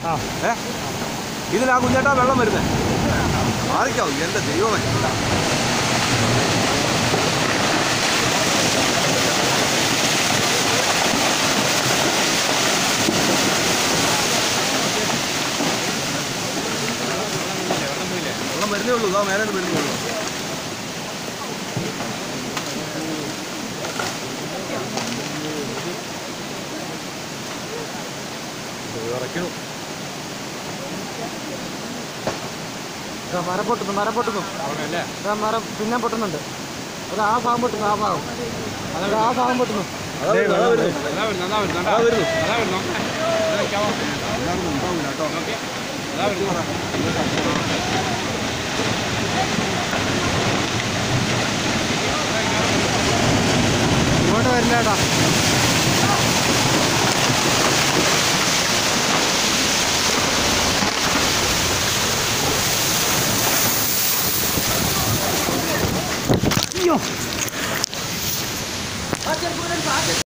ഏ ഇതിലാ കുഞ്ഞേട്ടാ വെള്ളം വരുന്നത് മാറിക്കാവും എൻ്റെ ദൈവമേ വെള്ളം വരുന്നേ ഉള്ളൂ ഇതാ മേലെ വരുന്നേ ഉള്ളൂ ഇറക്കണം ദാ മരം പൊട്ടുന്നു മരം പൊട്ടുന്നു ദാ മരം പിന്നെ പൊട്ടുന്നുണ്ട് അത് ആ ഭാഗം പൊട്ടുന്നു ആ ഭാഗം അത് ആ ഭാഗം പൊട്ടുന്നു അതാ വരുന്നു, അതാ വരുന്നു. അതാ വരുന്നു. എല്ലാവർക്കും ഉണ്ടാവില്ല കേട്ടോ ഇങ്ങോട്ട് വരില്ലേട്ടാ